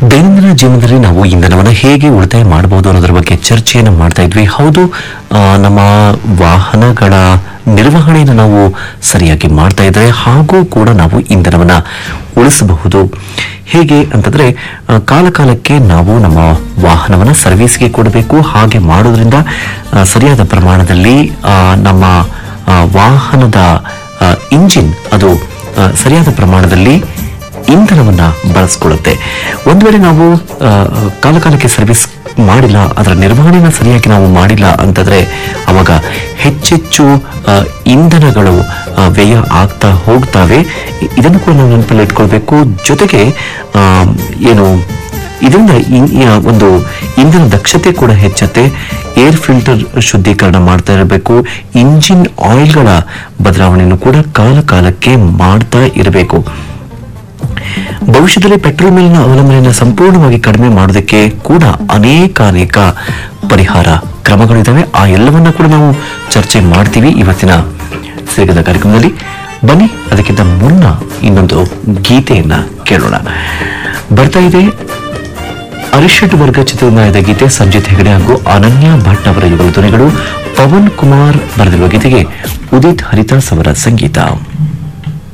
ದೈನಂದಿನ ಜೀವನದಲ್ಲಿ ನಾವು ಇಂಧನವನ್ನು ಹೇಗೆ ಉಳಿತಾಯ ಮಾಡಬಹುದು ಅನ್ನೋದ್ರ ಬಗ್ಗೆ ಚರ್ಚೆಯನ್ನು ಮಾಡ್ತಾ ಇದ್ವಿ ಹೌದು ಆ, ನಮ್ಮ ವಾಹನಗಳ ನಿರ್ವಹಣೆಯನ್ನು ನಾವು ಸರಿಯಾಗಿ ಮಾಡ್ತಾ ಇದ್ರೆ ಹಾಗೂ ಕೂಡ ನಾವು ಇಂಧನವನ್ನ ಉಳಿಸಬಹುದು ಹೇಗೆ ಅಂತಂದ್ರೆ ಆ, ಕಾಲ ಕಾಲಕ್ಕೆ ನಾವು ನಮ್ಮ ವಾಹನವನ್ನ ಸರ್ವಿಸ್ಗೆ ಕೊಡಬೇಕು ಹಾಗೆ ಮಾಡೋದ್ರಿಂದ ಆ, ಸರಿಯಾದ ಪ್ರಮಾಣದಲ್ಲಿ ಆ, ನಮ್ಮ ಆ, ವಾಹನದ ಆ, ಇಂಜಿನ್ ಅದು ಆ, ಸರಿಯಾದ ಪ್ರಮಾಣದಲ್ಲಿ ಇಂಧನವನ್ನ ಬಳಸ್ಕೊಳ್ಳುತ್ತೆ ಒಂದು ವೇಳೆ ನಾವು ಆ, ಕಾಲಕಾಲಕ್ಕೆ ಸರ್ವಿಸ್ ಮಾಡಿಲ್ಲ ಅದರ ನಿರ್ವಹಣೆನ ಸರಿಯಾಗಿ ನಾವು ಮಾಡಿಲ್ಲ ಅಂತಂದ್ರೆ ಅವಾಗ ಹೆಚ್ಚೆಚ್ಚು ಆ, ಇಂಧನಗಳು ಆ, ವ್ಯಯ ಆಗ್ತಾ ಹೋಗ್ತಾವೆ ಇ- ಇದನ್ನು ಕೂಡ ನಾವು ನೆನಪಲ್ಲಿ ಇಟ್ಕೊಳ್ಬೇಕು ಜೊತೆಗೆ ಆ, ಏನು ಇದರಿಂದ ಇನ್- ಈ ಒಂದು ಇಂಧನ ದಕ್ಷತೆ ಕೂಡ ಹೆಚ್ಚುತ್ತೆ ಏರ್ ಫಿಲ್ಟರ್ ಶುದ್ಧೀಕರಣ ಮಾಡ್ತಾ ಇರಬೇಕು ಇಂಜಿನ್ ಆಯಿಲ್ಗಳ ಬದಲಾವಣೆಯನ್ನು ಕೂಡ ಕಾಲ ಕಾಲಕ್ಕೆ ಮಾಡ್ತಾ ಇರಬೇಕು ಭವಿಷ್ಯದಲ್ಲಿ ಪೆಟ್ರೋಲ್ ಮೇಲಿನ ಅವಲಂಬನೆಯನ್ನು ಸಂಪೂರ್ಣವಾಗಿ ಕಡಿಮೆ ಮಾಡೋದಕ್ಕೆ ಕೂಡ ಅನೇಕ ಅನೇಕ ಪರಿಹಾರ ಕ್ರಮಗಳಿದ್ದಾವೆ ಆ ಎಲ್ಲವನ್ನ ಕೂಡ ನಾವು ಚರ್ಚೆ ಮಾಡ್ತೀವಿ ಇವತ್ತಿನ ಸಿಗದ ಕಾರ್ಯಕ್ರಮದಲ್ಲಿ ಬನ್ನಿ ಅದಕ್ಕಿಂತ ಮುನ್ನ ಇನ್ನೊಂದು ಗೀತೆಯನ್ನ ಕೇಳೋಣ ಬರ್ತಾ ಇದೆ ಅರಿಷಡ್ ವರ್ಗ ಚಿತ್ರನಾಯದ ಗೀತೆ ಸಂಜಿತ್ ಹೆಗಡೆ ಹಾಗೂ ಅನನ್ಯ ಭಟ್ ಅವರ ಯುಗಲ ಧ್ವನಿಗಳು ಪವನ್ ಕುಮಾರ್ ಬರೆದಿರುವ ಗೀತೆಗೆ ಉದಿತ್ ಹರಿದಾಸ್ ಅವರ ಸಂಗೀತ